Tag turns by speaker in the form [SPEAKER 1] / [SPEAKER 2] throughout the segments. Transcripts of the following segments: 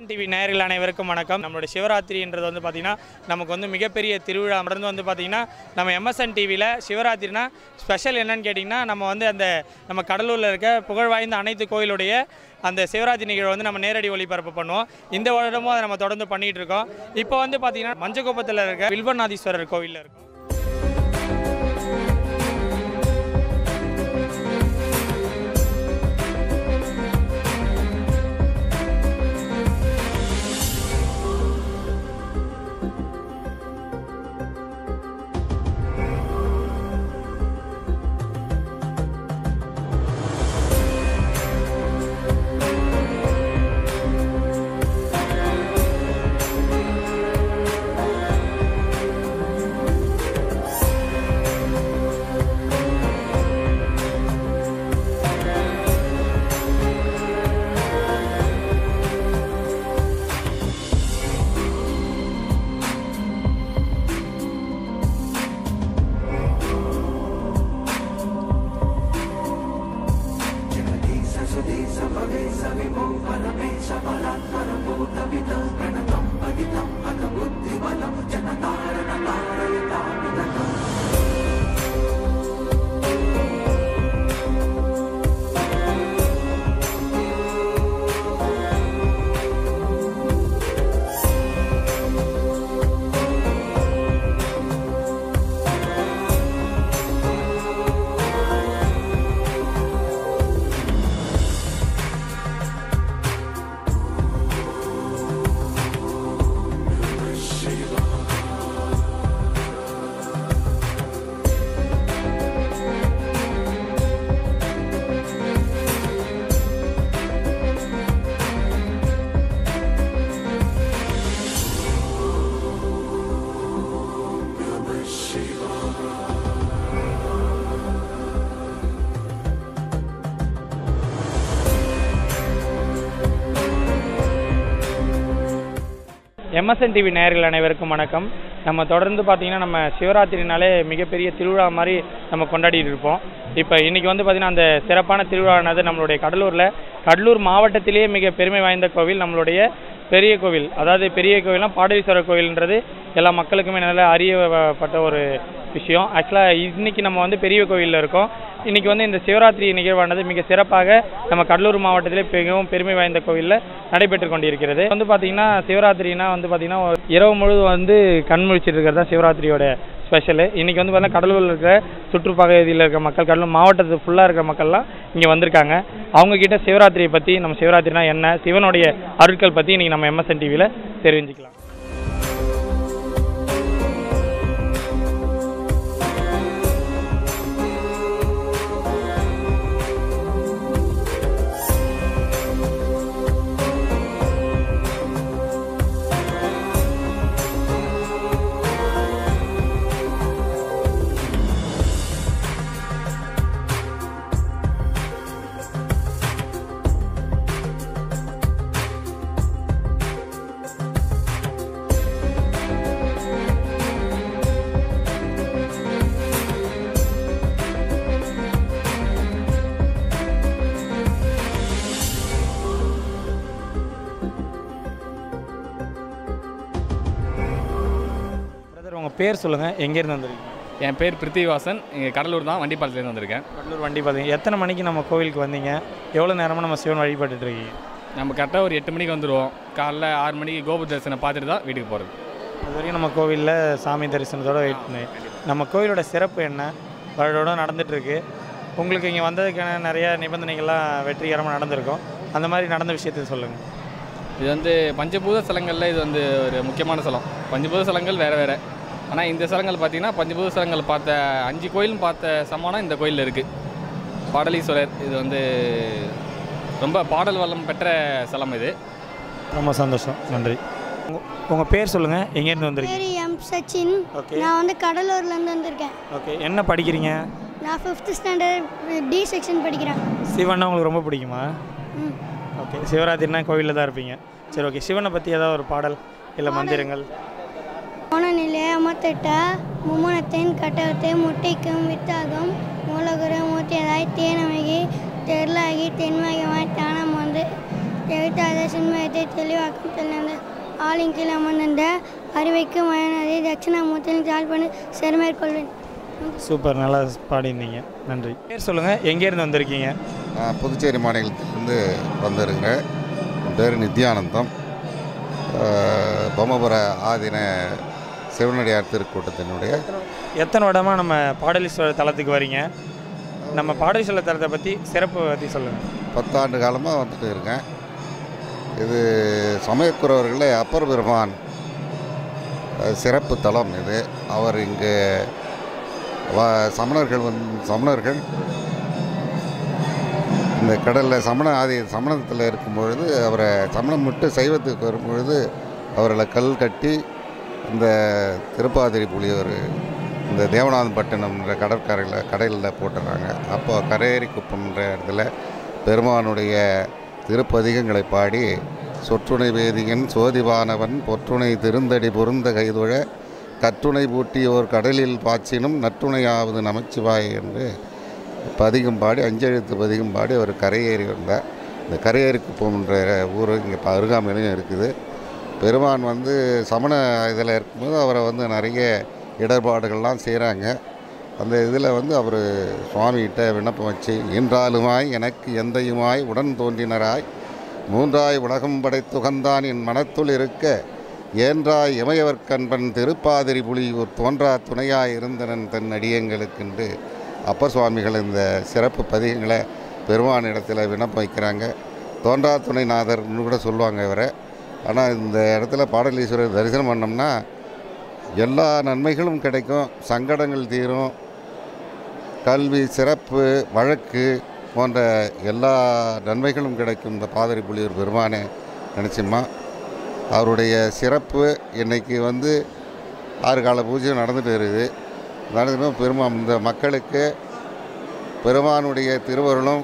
[SPEAKER 1] MSN TV நேயர்கள் அனைவருக்கும் வணக்கம் நம்மளுடைய சிவராத்திரின்றது வந்து பார்த்திங்கன்னா நமக்கு வந்து மிகப்பெரிய திருவிழா மருந்து வந்து பார்த்திங்கன்னா நம்ம எம்எஸ்என் டிவியில் சிவராத்திரினா ஸ்பெஷல் என்னன்னு கேட்டிங்கன்னா நம்ம வந்து அந்த நம்ம கடலூரில் இருக்க புகழ் வாய்ந்த அனைத்து கோயிலுடைய அந்த சிவராத்திரி நிகழ்வு வந்து நம்ம நேரடி ஒளிபரப்பு பண்ணுவோம் இந்த வருடமும் அதை நம்ம தொடர்ந்து பண்ணிகிட்டு இருக்கோம் இப்போ வந்து பார்த்திங்கன்னா மஞ்சக்குப்பத்தில் இருக்க வில்வநாதீஸ்வரர் கோவிலில் இருக்கும் எம்எஸ்என் டிவி நேயர்கள் அனைவருக்கும் வணக்கம் நம்ம தொடர்ந்து பார்த்தீங்கன்னா நம்ம சிவராத்திரினாலே மிகப்பெரிய திருவிழா மாதிரி நம்ம கொண்டாடிட்டு இருப்போம் இப்போ இன்னைக்கு வந்து பார்த்தீங்கன்னா அந்த சிறப்பான திருவிழானது நம்மளுடைய கடலூரில் கடலூர் மாவட்டத்திலேயே மிக பெருமை வாய்ந்த கோவில் நம்மளுடைய பெரிய கோவில் அதாவது பெரிய கோவில்னா பாடலீஸ்வரர் கோவில்ன்றது எல்லா மக்களுக்குமே நல்ல அறியப்பட்ட ஒரு விஷயம் ஆக்சுவலாக இன்னைக்கு நம்ம வந்து பெரிய கோவிலில் இருக்கோம் இன்னைக்கு வந்து இந்த சிவராத்திரி நிகழ்வானது மிக சிறப்பாக நம்ம கடலூர் மாவட்டத்திலே மிகவும் பெருமை வாய்ந்த கோவிலில் நடைபெற்று கொண்டிருக்கிறது வந்து பார்த்தீங்கன்னா சிவராத்திரினா வந்து பார்த்தீங்கன்னா ஒரு இரவு முழுவதும் வந்து கண் முழிச்சிட்டு இருக்கிறது தான் சிவராத்திரியோட ஸ்பெஷலு இன்னைக்கு வந்து பார்த்தீங்கன்னா கடலூரில் இருக்கிற சுற்றுப்பகுதியில் இருக்க மக்கள் கடலூர் மாவட்டத்து ஃபுல்லாக இருக்கிற மக்கள்லாம் இங்கே வந்திருக்காங்க அவங்க கிட்ட சிவராத்திரியை பற்றி நம்ம சிவராத்திரினா என்ன சிவனுடைய அருட்கள் பற்றி இன்னைக்கு நம்ம எம்எஸ்என் டிவியில் தெரிஞ்சுக்கலாம் பிரதர் உங்கள் பேர் சொல்லுங்கள் எங்கேருந்து வந்திருக்கீங்க
[SPEAKER 2] என் பேர் பிருத்திவாசன் இங்கே கடலூர் தான் வண்டிப்பாலத்துலேருந்து வந்திருக்கேன்
[SPEAKER 1] கடலூர் வண்டி பார்த்தீங்க எத்தனை மணிக்கு நம்ம கோவிலுக்கு வந்தீங்க எவ்வளோ நேரமாக நம்ம சிவன் வழிபட்டுட்டு இருக்கீங்க
[SPEAKER 2] நம்ம கரெக்டாக ஒரு எட்டு மணிக்கு வந்துடுவோம் காலைல ஆறு மணிக்கு கோபு தரிசனம் பார்த்துட்டு தான் வீட்டுக்கு போகிறது
[SPEAKER 1] அது வரைக்கும் நம்ம கோவிலில் சாமி தரிசனத்தோட வெயிட் பண்ணி நம்ம கோவிலோட சிறப்பு என்ன வருடோட நடந்துட்டுருக்கு உங்களுக்கு இங்கே வந்ததுக்கான நிறைய நிபந்தனைகள்லாம் வெற்றிகரமாக நடந்திருக்கும் அந்த மாதிரி நடந்த விஷயத்தை சொல்லுங்கள்
[SPEAKER 2] இது வந்து பஞ்சபூத ஸ்தலங்களில் இது வந்து ஒரு முக்கியமான ஸ்தலம் பஞ்சபூத ஸ்தலங்கள் வேறு வேறு ஆனால் இந்த ஸ்தலங்கள் பார்த்தீங்கன்னா பஞ்சபூத ஸ்தலங்கள் பார்த்த அஞ்சு கோயிலும் பார்த்த சமானம் இந்த கோயிலில் இருக்குது பாடலீஸ்வரர் இது வந்து ரொம்ப பாடல் வளம் பெற்ற ஸ்தலம் இது
[SPEAKER 1] ரொம்ப சந்தோஷம் நன்றி உங்கள் பேர் சொல்லுங்கள் எங்கேருந்து வந்திருக்கீங்க
[SPEAKER 3] பேர் எம் சச்சின்
[SPEAKER 1] ஓகே
[SPEAKER 3] நான் வந்து கடலூர்லேருந்து வந்திருக்கேன்
[SPEAKER 1] ஓகே என்ன படிக்கிறீங்க
[SPEAKER 3] நான் ஃபிஃப்த் ஸ்டாண்டர்ட் டி செக்ஷன் படிக்கிறேன்
[SPEAKER 1] சிவன்னா உங்களுக்கு ரொம்ப பிடிக்குமா
[SPEAKER 3] ம்
[SPEAKER 1] ஓகே சிவராத்திரினா கோவிலில் தான் இருப்பீங்க சரி ஓகே சிவனை பற்றி ஏதாவது ஒரு பாடல் இல்லை மந்திரங்கள்
[SPEAKER 3] மோனநிலை அமர்த்திட்ட மும்முனத்தின் கட்டகத்தை முட்டைக்கும் வித்தாகும் மூலகுரு மூத்தியதாய் தேனமகி தெருளாகி தென்மகமாய் தானம் வந்து எழுத்தாத சின்மயத்தை தெளிவாக்கும் தெளிந்த ஆளின் கீழ் அமர்ந்த அறிவைக்கும் வயனதை தட்சிணாமூர்த்தியில் தாழ்பணி செருமேற்கொள்வேன்
[SPEAKER 1] சூப்பர் நல்லா பாடியிருந்தீங்க நன்றி பேர் சொல்லுங்கள் எங்கேருந்து வந்திருக்கீங்க
[SPEAKER 4] நான் புதுச்சேரி மாநிலத்திலிருந்து வந்திருக்கிறேன் என் பேர் நித்யானந்தம் அஹ், பொம்மபுர ஆதீன சிவனடியார் திருக்கூட்டத்தினுடைய
[SPEAKER 1] எத்தனை வருடமாக நம்ம பாடலீஸ்வரர் தலத்துக்கு வரீங்க நம்ம பாடலீஸ்வரர் தலத்தை பற்றி சிறப்பு பற்றி சொல்லுங்கள்
[SPEAKER 4] பத்தாண்டு காலமாக வந்துட்டு இருக்கேன் இது சமயக்குறவர்களில் அப்பர் பெருமான் அஹ், சிறப்பு தலம் இது அவர் இங்கு வ சமணர்கள் வந் சமணர்கள் இந்த கடலில் சமண ஆதி சமணத்தில் இருக்கும் பொழுது அவரை சமணம் விட்டு சைவத்துக்கு வரும் பொழுது அவர்களை கல் கட்டி இந்த திருப்பாதிரி புலியூர் இந்த தேவநாதன்பட்டினம்ன்ற கடற்கரையில் கடலில் போட்டுறாங்க அப்போ கரையேறி குப்பம்ன்ற இடத்துல பெருமானுடைய திருப்பதிகங்களை பாடி சொற்றுணை வேதியன் சோதிவானவன் பொற்றுணை திருந்தடி பொருந்த கைதொழ கற்றுணை பூட்டியோர் கடலில் பாய்ச்சினும் நற்றுணையாவது நமச்சிவாய் என்று பதிகம் பாடி அஞ்செழுத்து பதிகம் பாடி அவர் கரையேறி வந்தார் இந்த கரையேறி குப்பம்ன்ற ஊர் இங்கே அருகாமையிலையும் இருக்குது பெருமான் வந்து சமண இதில் இருக்கும்போது அவரை வந்து நிறைய இடர்பாடுகள்லாம் செய்கிறாங்க அந்த இதில் வந்து அவர் சுவாமிகிட்ட விண்ணப்பம் வச்சு இன்றாலுமாய் எனக்கு எந்தையுமாய் உடன் தோன்றினராய் மூன்றாய் உலகம் படைத்துகந்தான் என் மனத்துள் இருக்க ஏன்றாய் இமையவர்கண்பன் திருப்பாதிரி புலியூர் தோன்றா துணையாய் இருந்தனன் தன் அடியங்களுக்கென்று அப்பர் சுவாமிகள் இந்த சிறப்பு பதிகங்களை பெருமானிடத்தில் விண்ணப்பம் வைக்கிறாங்க தோன்றா துணைநாதர்னு கூட சொல்லுவாங்க இவரை ஆனால் இந்த இடத்துல பாடலீஸ்வரர் தரிசனம் பண்ணோம்னா எல்லா நன்மைகளும் கிடைக்கும் சங்கடங்கள் தீரும் கல்வி சிறப்பு வழக்கு போன்ற எல்லா நன்மைகளும் கிடைக்கும் இந்த பாதிரி புலியூர் பெருமானே நினச்சிம்மா அவருடைய சிறப்பு இன்னைக்கு வந்து ஆறு கால பூஜை நடந்துட்டு இருக்குது நடந்துட்டு பெருமா இந்த மக்களுக்கு பெருமானுடைய திருவருளும்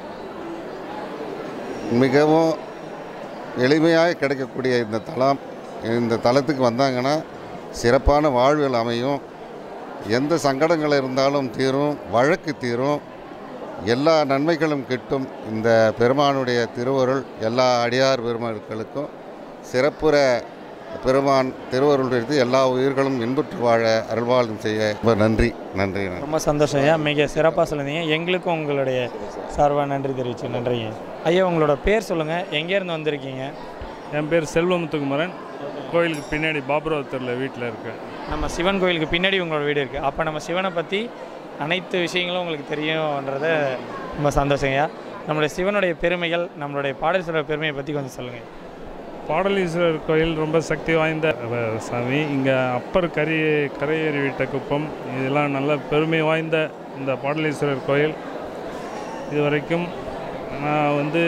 [SPEAKER 4] மிகவும் எளிமையாக கிடைக்கக்கூடிய இந்த தலம் இந்த தலத்துக்கு வந்தாங்கன்னா சிறப்பான வாழ்வில் அமையும் எந்த சங்கடங்கள் இருந்தாலும் தீரும் வழக்கு தீரும் எல்லா நன்மைகளும் கிட்டும் இந்த பெருமானுடைய திருவருள் எல்லா அடியார் பெருமக்களுக்கும் சிறப்புற பெருமான் திருவருள் எடுத்து எல்லா உயிர்களும் இன்புற்று வாழ அருள்வாழ்வும் செய்ய ரொம்ப நன்றி நன்றி நன்றி
[SPEAKER 1] ரொம்ப சந்தோஷம் ஐயா மிக சிறப்பாக சொல்லுந்தீங்க எங்களுக்கும் உங்களுடைய சார்பாக நன்றி தெரிவிச்சு நன்றிங்க ஐயா உங்களோட பேர் சொல்லுங்கள் எங்கேருந்து வந்திருக்கீங்க
[SPEAKER 5] என் பேர் செல்வமுத்துக்குமரன் கோயிலுக்கு பின்னாடி பாபுரவத்தூரில் வீட்டில் இருக்கேன்
[SPEAKER 1] நம்ம சிவன் கோயிலுக்கு பின்னாடி உங்களோட வீடு இருக்குது அப்போ நம்ம சிவனை பற்றி அனைத்து விஷயங்களும் உங்களுக்கு தெரியும்ன்றத ரொம்ப சந்தோஷம் ஐயா நம்மளுடைய சிவனுடைய பெருமைகள் நம்மளுடைய பாடல் பெருமையை பற்றி கொஞ்சம் சொல்லுங்கள்
[SPEAKER 5] பாடலீஸ்வரர் கோயில் ரொம்ப சக்தி வாய்ந்த அஹ், சாமி இங்கே அப்பர் கரி கரையேறி விட்ட குப்பம் இதெல்லாம் நல்ல பெருமை வாய்ந்த இந்த பாடலீஸ்வரர் கோயில் இதுவரைக்கும் நான் வந்து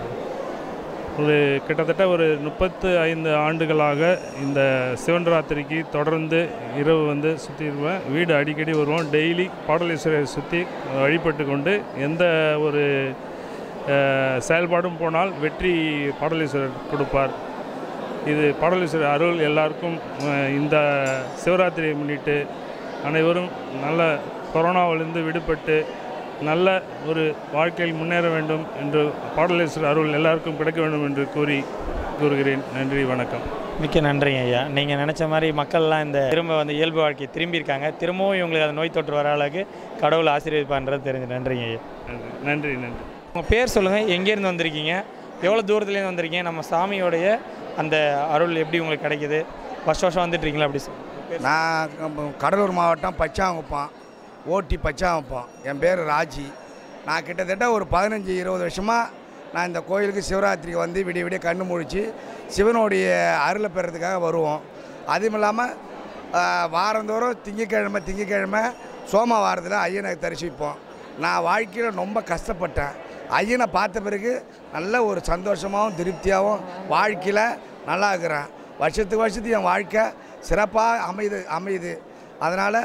[SPEAKER 5] ஒரு கிட்டத்தட்ட ஒரு முப்பத்து ஐந்து ஆண்டுகளாக இந்த சிவன் ராத்திரிக்கு தொடர்ந்து இரவு வந்து சுற்றிடுவேன் வீடு அடிக்கடி வருவோம் டெய்லி பாடலீஸ்வரரை சுற்றி வழிபட்டு கொண்டு எந்த ஒரு அஹ், செயல்பாடும் போனால் வெற்றி பாடலீஸ்வரர் கொடுப்பார் இது பாடலீஸ்வரர் அருள் எல்லாருக்கும் அஹ், இந்த சிவராத்திரியை முன்னிட்டு அனைவரும் நல்ல கொரோனாவிலிருந்து விடுபட்டு நல்ல ஒரு வாழ்க்கையில் முன்னேற வேண்டும் என்று பாடலேஸ்வரர் அருள் எல்லாருக்கும் கிடைக்க வேண்டும் என்று கூறி கூறுகிறேன் நன்றி வணக்கம்
[SPEAKER 1] மிக்க நன்றிங்க ஐயா நீங்கள் நினச்ச மாதிரி மக்கள்லாம் இந்த திரும்ப வந்து இயல்பு வாழ்க்கையை திரும்பியிருக்காங்க திரும்பவும் இவங்களுக்கு அந்த நோய் தொற்று வர அளவுக்கு கடவுள் ஆசீர்வதிப்பான்றது தெரிஞ்சு நன்றிங்க ஐயா
[SPEAKER 5] நன்றி நன்றி நன்றி
[SPEAKER 1] உங்கள் பேர் சொல்லுங்கள் எங்கேருந்து வந்திருக்கீங்க எவ்வளோ தூரத்துலேருந்து வந்திருக்கீங்க நம்ம சாமியோடைய அந்த அருள் எப்படி உங்களுக்கு கிடைக்குது வருஷம் வருஷம் வந்துட்டு இருக்கீங்களா அப்படி சொல்லு
[SPEAKER 6] நான் க- கடலூர் மாவட்டம் பச்சாங்குப்பம் ஓட்டி பச்சாங்குப்பம் என் பேர் ராஜி நான் கிட்டத்தட்ட ஒரு பதினஞ்சு இருபது வருஷமாக நான் இந்த கோயிலுக்கு சிவராத்திரிக்கு வந்து விடிய விடிய கண்ணு முழிச்சு சிவனுடைய அருளை பெறதுக்காக வருவோம் அதுவும் இல்லாமல் வாரந்தோறும் திங்கக்கிழமை திங்கக்கிழமை சோமவாரத்தில் ஐயனை தரிசிப்போம் நான் வாழ்க்கையில் ரொம்ப கஷ்டப்பட்டேன் ஐயனை பார்த்த பிறகு நல்ல ஒரு சந்தோஷமாகவும் திருப்தியாகவும் வாழ்க்கையில் நல்லா இருக்கிறேன் வருஷத்துக்கு வருஷத்துக்கு என் வாழ்க்கை சிறப்பாக அமையுது அமையுது அதனால்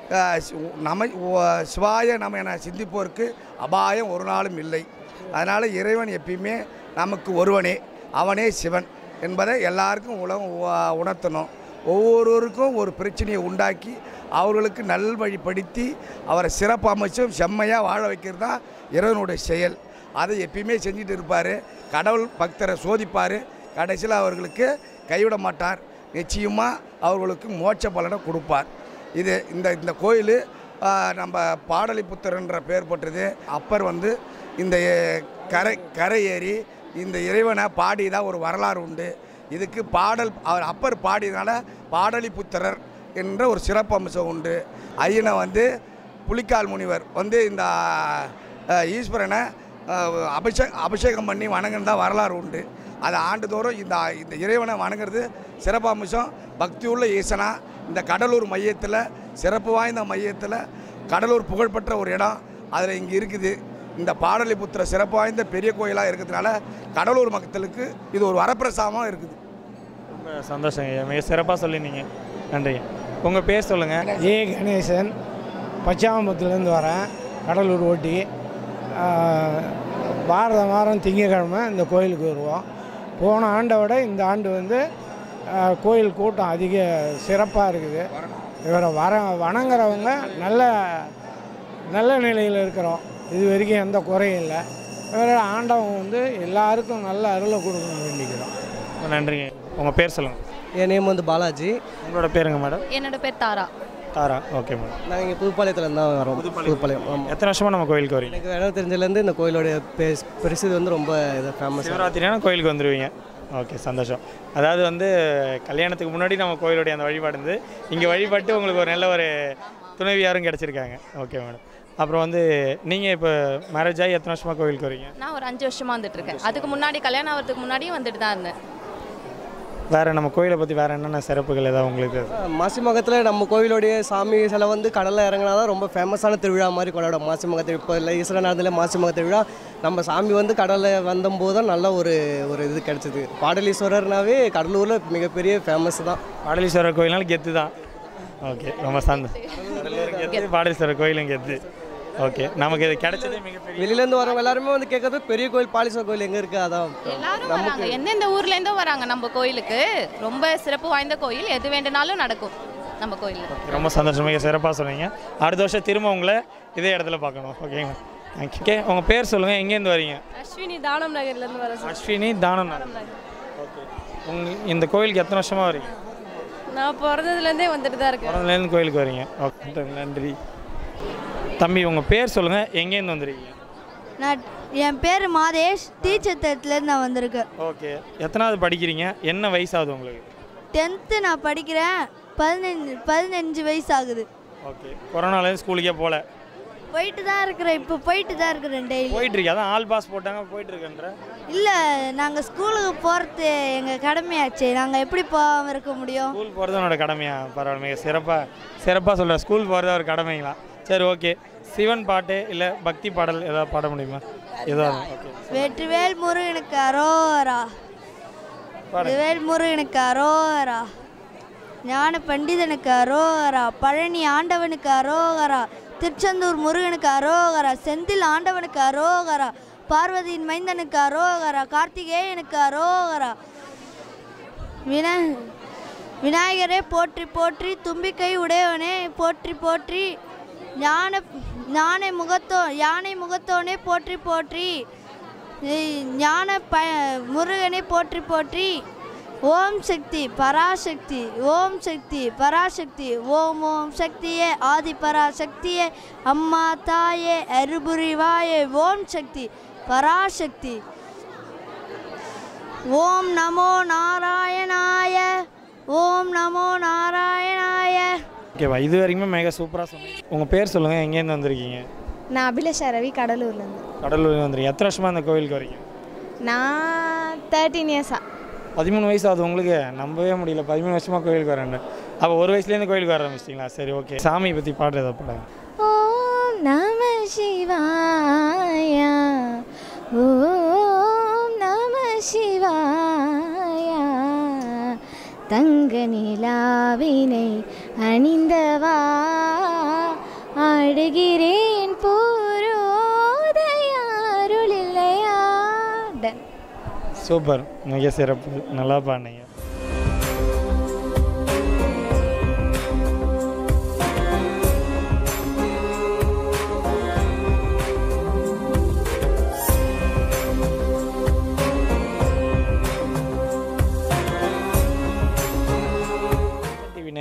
[SPEAKER 6] நம உ- சிவாய நம்ம என சிந்திப்போருக்கு அபாயம் ஒரு நாளும் இல்லை அதனால் இறைவன் எப்பயுமே நமக்கு ஒருவனே அவனே சிவன் என்பதை எல்லாருக்கும் உலகம் உ- உணர்த்தணும் ஒவ்வொருவருக்கும் ஒரு பிரச்சனையை உண்டாக்கி அவர்களுக்கு நல்வழிப்படுத்தி அவரை சிறப்பு அமைச்சும் செம்மையாக வாழ வைக்கிறது தான் இறைவனுடைய செயல் அதை எப்பயுமே செஞ்சுட்டு இருப்பார் கடவுள் பக்தரை சோதிப்பார் கடைசியில் அவர்களுக்கு கைவிட மாட்டார் நிச்சயமாக அவர்களுக்கு மோட்ச பலனை கொடுப்பார் இது இந்த இந்த கோயில் நம்ம பாடலிபுத்திரன்ற பேர் பெற்றது அப்பர் வந்து இந்த அஹ், கரை கரை ஏறி இந்த இறைவனை பாடியதாக ஒரு வரலாறு உண்டு இதுக்கு பாடல் அவர் அப்பர் பாடியதுனால பாடலிபுத்திரர் என்ற ஒரு சிறப்பு அம்சம் உண்டு ஐயனை வந்து புலிக்கால் முனிவர் வந்து இந்த அஹ், ஈஸ்வரனை அஹ், அபிஷே அபிஷேகம் பண்ணி வணங்குனதா வரலாறு உண்டு அது ஆண்டுதோறும் இந்த இந்த இறைவனை வணங்குறது சிறப்பு அம்சம் பக்தியுள்ள ஈசனா இந்த கடலூர் மையத்தில் சிறப்பு வாய்ந்த மையத்தில் கடலூர் புகழ்பெற்ற ஒரு இடம் அதில் இங்கே இருக்குது இந்த பாடலிபுத்திர சிறப்பு வாய்ந்த பெரிய கோயிலாக இருக்கிறதுனால கடலூர் மக்களுக்கு இது ஒரு வரப்பிரசாதமாக இருக்குது
[SPEAKER 1] ரொம்ப சந்தோஷங்க ஐயா மிக சிறப்பாக சொல்லியிருந்தீங்க நன்றி உங்கள் பேர் சொல்லுங்கள்
[SPEAKER 7] ஏ கணேசன் பச்சாமபுரத்துலேருந்து வரேன் கடலூர் ஓட்டி ஆஹ், வார வாரம் திங்கக்கிழமை இந்த கோயிலுக்கு வருவோம் போன ஆண்டை விட இந்த ஆண்டு வந்து ஆஹ், கோயில் கூட்டம் அதிக சிறப்பாக இருக்குது இவரை வர வணங்குறவங்க நல்ல நல்ல நிலையில் இருக்கிறோம் இது வரைக்கும் எந்த குறையும் இல்லை இவரோட ஆண்டவன் வந்து எல்லாருக்கும் நல்ல அருளை கொடுக்கணும் வேண்டிக்கிறோம்
[SPEAKER 1] நன்றிங்க உங்கள் பேர் சொல்லுங்கள்
[SPEAKER 8] என் நேம் வந்து பாலாஜி
[SPEAKER 1] உங்களோட பேருங்க மேடம்
[SPEAKER 9] என்னோட பேர் தாரா
[SPEAKER 1] தாரா ஓகே மேடம்
[SPEAKER 8] நாங்கள் இங்கே புதுப்பாளையத்துலேருந்து தான் வரோம் புதுப்பாளையம் ஆமாம்
[SPEAKER 1] எத்தனை வருஷமாக நம்ம கோயிலுக்கு வரீங்க
[SPEAKER 8] எனக்கு இடம் தெரிஞ்சதுலேருந்து இந்த கோயிலோடைய பெஸ் பெருசு வந்து ரொம்ப இது ஃபேமஸ்
[SPEAKER 1] சிவராத்திரினா கோயிலுக்கு வந்துடுவீங்க ஓகே சந்தோஷம் அதாவது வந்து கல்யாணத்துக்கு முன்னாடி நம்ம கோயிலுடைய அந்த வழிபாடு இருந்து இங்கே வழிபட்டு உங்களுக்கு ஒரு நல்ல ஒரு துணைவியாரும் கிடச்சிருக்காங்க ஓகே மேடம் அப்புறம் வந்து நீங்கள் இப்போ மேரேஜ் ஆகி எத்தனை வருஷமாக கோயிலுக்கு வரீங்க
[SPEAKER 9] நான் ஒரு அஞ்சு வருஷமா வந்துட்டு இருக்கேன் அதுக்கு முன்னாடி கல்யாணம் ஆகிறதுக்கு முன்னாடியும் வந்துட்டு தான் இருந்தேன்
[SPEAKER 1] வேறு நம்ம கோயிலை பற்றி வேறு என்னென்ன சிறப்புகள் ஏதாவது உங்களுக்கு
[SPEAKER 8] மாசிமகத்தில் நம்ம கோயிலோடைய சாமி சிலை வந்து கடலில் இறங்கினா தான் ரொம்ப ஃபேமஸான திருவிழா மாதிரி கொண்டாடும் மாசிமக திருவிழா இப்போ இல்லை ஈஸ்வர நேரத்தில் மாசிமக திருவிழா நம்ம சாமி வந்து கடலில் வந்தபோது தான் நல்ல ஒரு ஒரு இது கிடச்சிது பாடலீஸ்வரர்னாவே கடலூரில் மிகப்பெரிய ஃபேமஸ் தான்
[SPEAKER 1] பாடலீஸ்வரர் கோயில்னாலும் கெத்து தான் ஓகே ரொம்ப சந்தோஷம் கெத்து பாடலீஸ்வரர் கோயிலும் கெத்து ஓகே நமக்கு இது கிடைச்சதே மிகப்பெரிய
[SPEAKER 8] வெளியிலேருந்து வரவங்க எல்லாருமே வந்து கேட்கறது பெரிய கோயில் பாலீஸ்வரர் கோயில் எங்கே இருக்குது அதான்
[SPEAKER 9] எல்லாரும் வராங்க எந்தெந்த ஊர்ல இருந்தும் வராங்க நம்ம கோயிலுக்கு ரொம்ப சிறப்பு வாய்ந்த கோயில் எது வேண்டுனாலும் நடக்கும் நம்ம கோயிலில்
[SPEAKER 1] ரொம்ப சந்தோஷம் மிக சிறப்பாக சொன்னீங்க அடுத்த வருஷம் திரும்ப உங்களை இதே இடத்துல பார்க்கணும் ஓகேங்களா தேங்க்யூ ஓகே உங்கள் பேர் சொல்லுங்கள் எங்கேருந்து வரீங்க
[SPEAKER 9] அஸ்வினி தானம் நகர்லேருந்து வர
[SPEAKER 1] அஸ்வினி தானம் ஓகே உங்க இந்த கோயிலுக்கு எத்தனை வருஷமாக வரீங்க
[SPEAKER 9] நான் பிறந்ததுலேருந்தே வந்துட்டு தான் இருக்கேன்
[SPEAKER 1] பிறந்தலேருந்து கோயிலுக்கு வரீங்க ஓகே நன்றி தம்பி உங்கள் பேர் சொல்லுங்கள் எங்கேருந்து வந்துருக்கீங்க
[SPEAKER 3] நான் என் பேர் மாதேஷ் டீச்சர்லேருந்து நான் வந்திருக்கேன்
[SPEAKER 1] ஓகே எத்தனாவது படிக்கிறீங்க என்ன வயசாகுது உங்களுக்கு
[SPEAKER 3] டென்த்து நான் படிக்கிறேன் பதினஞ்சு பதினஞ்சு வயசு ஆகுது
[SPEAKER 1] ஓகே கொரோனாலேருந்து ஸ்கூலுக்கே போகல
[SPEAKER 3] போயிட்டு தான் இருக்கிறேன் இப்போ போயிட்டு தான் இருக்கிறேன் டெய்லி
[SPEAKER 1] போயிட்டு இருக்கேன் அதான் ஆல் பாஸ் போட்டாங்க போயிட்டு இருக்கேன்ற
[SPEAKER 3] இல்லை நாங்கள் ஸ்கூலுக்கு போகிறது எங்கள் கடமையாச்சு நாங்கள் எப்படி போகாமல் இருக்க முடியும்
[SPEAKER 1] ஸ்கூல் போகிறது என்னோட கடமையா பரவாயில்ல மிக சிறப்பாக சிறப்பாக சொல்கிறேன் ஸ்கூல் போகிறது ஒரு கடமைங்களா சரி ஓகே சிவன் பாட்டு இல்லை பக்தி பாடல் ஏதாவது பாட முடியுமா ஏதாவது ஓகே
[SPEAKER 3] வெற்றிவேல் முருகனுக்கு அரோரா வெற்றிவேல் முருகனுக்கு அரோரா ஞான பண்டிதனுக்கு அரோகரா பழனி ஆண்டவனுக்கு அரோகரா திருச்செந்தூர் முருகனுக்கு அரோகரா செந்தில் ஆண்டவனுக்கு அரோகரா பார்வதியின் மைந்தனுக்கு அரோகரா கார்த்திகேயனுக்கு அரோகரா வின விநாயகரே போற்றி போற்றி தும்பிக்கை உடையவனே போற்றி போற்றி ஞான ஞானை முகத்தோ யானை முகத்தோனே போற்றி போற்றி ஏய், ஞான ப முருகனை போற்றி போற்றி ஓம் சக்தி பராசக்தி ஓம் சக்தி பராசக்தி ஓம் ஓம் சக்தியே ஆதி பராசக்தியே அம்மா தாயே அருபுரிவாயே ஓம் சக்தி பராசக்தி ஓம் நமோ நாராயணாய ஓம் நமோ நாராயணாய
[SPEAKER 1] ஓகேவா இது வரைக்குமே மிக சூப்பராக சொன்னீங்க உங்கள் பேர் சொல்லுங்கள் எங்கேருந்து வந்திருக்கீங்க
[SPEAKER 10] நான் அபிலேஷா ரவி கடலூர்லேருந்து
[SPEAKER 1] கடலூர் வந்துருக்கீங்க எத்தனை வருஷமாக இந்த கோயிலுக்கு வரீங்க
[SPEAKER 10] நான் தேர்ட்டீன் இயர்ஸா
[SPEAKER 1] பதிமூணு வயசு ஆகுது உங்களுக்கு நம்பவே முடியல பதிமூணு வருஷமாக கோயிலுக்கு வரேன் அப்போ ஒரு வயசுலேருந்து கோயிலுக்கு வர ஆரம்பிச்சிட்டிங்களா சரி ஓகே சாமியை பற்றி பாடுறத பாடுங்க
[SPEAKER 10] ஓம் நம சிவாயா ஓம் நம சிவாயா தங்க நிலாவினை அணிந்தவா ஆடுகிறேன் போரோதையாருளில்லையா டன்
[SPEAKER 1] சூப்பர் மிக சிறப்பு நல்லா பாடினீங்க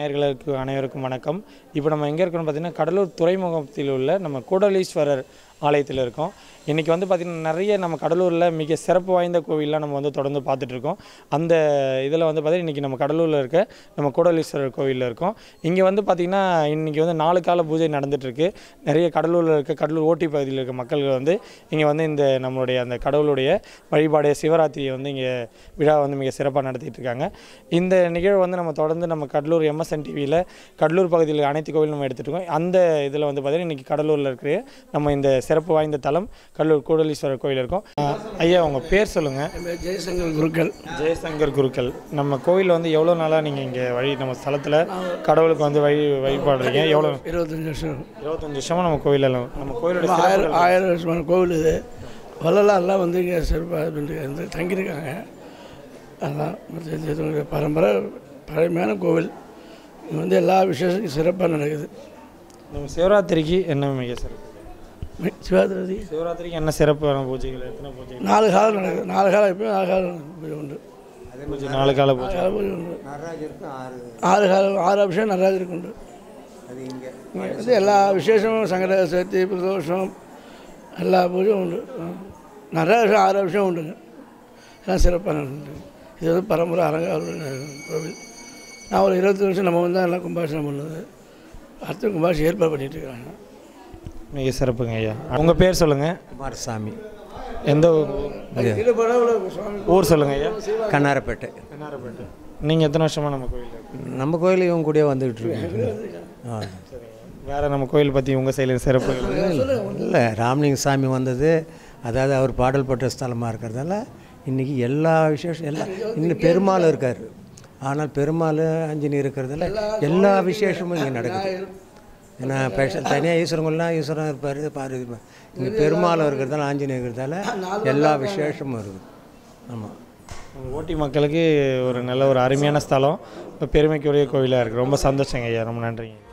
[SPEAKER 1] நேயர்களுக்கு அனைவருக்கும் வணக்கம் இப்போ நம்ம எங்கே இருக்கோம்னு பார்த்தீங்கன்னா கடலூர் துறைமுகத்தில் உள்ள நம்ம கூடலீஸ்வரர் ஆலயத்தில் இருக்கோம் இன்றைக்கி வந்து பார்த்திங்கன்னா நிறைய நம்ம கடலூரில் மிக சிறப்பு வாய்ந்த கோவில்லாம் நம்ம வந்து தொடர்ந்து பார்த்துட்டு இருக்கோம் அந்த இதில் வந்து பார்த்திங்கன்னா இன்றைக்கி நம்ம கடலூரில் இருக்க நம்ம கூடலீஸ்வரர் கோவிலில் இருக்கோம் இங்கே வந்து பார்த்திங்கன்னா இன்றைக்கி வந்து நாலு கால பூஜை நடந்துகிட்ருக்கு நிறைய கடலூரில் இருக்க கடலூர் ஓட்டி பகுதியில் இருக்க மக்கள்கள் வந்து இங்கே வந்து இந்த நம்மளுடைய அந்த கடவுளுடைய வழிபாடு சிவராத்திரியை வந்து இங்கே விழா வந்து மிக சிறப்பாக நடத்திட்டு இருக்காங்க இந்த நிகழ்வு வந்து நம்ம தொடர்ந்து நம்ம கடலூர் எம்எஸ்என் டிவியில் கடலூர் பகுதியில் அனைத்து கோவிலும் நம்ம எடுத்துகிட்டு இருக்கோம் அந்த இதில் வந்து பார்த்திங்கன்னா இன்றைக்கி கடலூரில் இருக்கிற நம்ம இந்த சிறப்பு வாய்ந்த தலம் கடலூர் கூடலீஸ்வரர் கோயில் இருக்கோம் அஹ் ஐயா உங்கள் பேர் சொல்லுங்கள்
[SPEAKER 11] ஜெயசங்கர் குருக்கள்
[SPEAKER 1] ஜெயசங்கர் குருக்கள் நம்ம கோயில் வந்து எவ்வளோ நாளாக நீங்கள் இங்கே வழி நம்ம ஸ்தலத்தில் கடவுளுக்கு வந்து வழி வழிபாடுறீங்க எவ்வளோ
[SPEAKER 11] இருபத்தஞ்சி வருஷம்
[SPEAKER 1] இருபத்தஞ்சு வருஷமா நம்ம கோயிலெல்லாம் நம்ம கோயிலோட
[SPEAKER 11] நம்ம ஆயிரம்
[SPEAKER 1] சிறப்புகள்
[SPEAKER 11] ஆயிரம் வருஷமான கோவில் இது வள்ளலாரெலாம் வந்து இங்கே சிறப்பாக இது பண்ணி- வந்து தங்கியிருக்காங்க அதான் மற்ற இது பரம்பரை பழமையான கோவில் இங்கே வந்து எல்லா விசேஷம் சிறப்பாக நடக்குது
[SPEAKER 1] நம்ம சிவராத்திரிக்கு என்ன மிக சிறப்பு
[SPEAKER 11] சிவாதிரதி
[SPEAKER 1] சிவராத்திரிக்கு என்ன சிறப்பான பூஜைகள் எத்தனை பூஜைகள்
[SPEAKER 11] நாலு காலம் நடக்குது நாலு காலம் எப்பயும் நாலு காலம் பூஜை உண்டு
[SPEAKER 1] பூஜை நாலு கால பூஜை
[SPEAKER 11] நாலு கால பூஜை உண்டு ஆறு காலம் ஆறு அபிஷேகம் நடராஜருக்கு உண்டு இங்கே வந்து எல்லா விசேஷமும் சங்கட சதுர்த்தி பிரதோஷம் எல்லா பூஜையும் உண்டு நடராஜம் ஆறு அபிஷேகம் உண்டுங்க எல்லாம் சிறப்பாக நடந்து இது வந்து பரம்பரை அரங்காவல் கோவில் நான் ஒரு இருபத்தி வருஷம் நம்ம வந்து எல்லாம் கும்பாஷனம் பண்ணது அடுத்த கும்பாஷம் ஏற்பாடு பண்ணிட்டு இருக்காங்க
[SPEAKER 1] மிக சிறப்புங்க ஐயா உங்கள் பேர் சொல்லுங்கள்
[SPEAKER 12] குமாரசாமி
[SPEAKER 1] எந்த ஊர்? ஊர் சொல்லுங்கள் ஐயா
[SPEAKER 12] கண்ணாரப்பேட்டை
[SPEAKER 1] கண்ணாரப்பேட்டை நீங்கள் எத்தனை வருஷமா நம்ம கோயில்
[SPEAKER 12] நம்ம கோயில் இவங்க கூடயே வந்துக்கிட்டு இருக்கோம் ஆ
[SPEAKER 1] வேற நம்ம கோயில் பற்றி உங்கள் சைடில் சிறப்புகள்
[SPEAKER 12] இல்லை ராமலிங்க சாமி வந்தது அதாவது அவர் பாடல் பெற்ற ஸ்தலமாக இருக்கிறதால இன்றைக்கி எல்லா விசேஷம் எல்லா இன்னும் பெருமாள் இருக்கார் ஆனால் பெருமாள் அஞ்சனி இருக்கிறதால எல்லா விசேஷமும் இங்கே நடக்குது ஏன்னா ஸ்பெஷல் தனியாக ஈஸ்வரங்கள்லாம் ஈஸ்வரன் இருப்பார் பார்வதி இங்கே பெருமாள் இருக்கிறதால ஆஞ்சநேயர் இருக்கிறதால எல்லா விசேஷமும் இருக்குது ஆமாம்
[SPEAKER 1] ஓட்டி மக்களுக்கு ஒரு நல்ல ஒரு அருமையான ஸ்தலம் பெருமைக்குரிய கோயிலாக இருக்குது ரொம்ப சந்தோஷங்க ஐயா ரொம்ப நன்றிங்க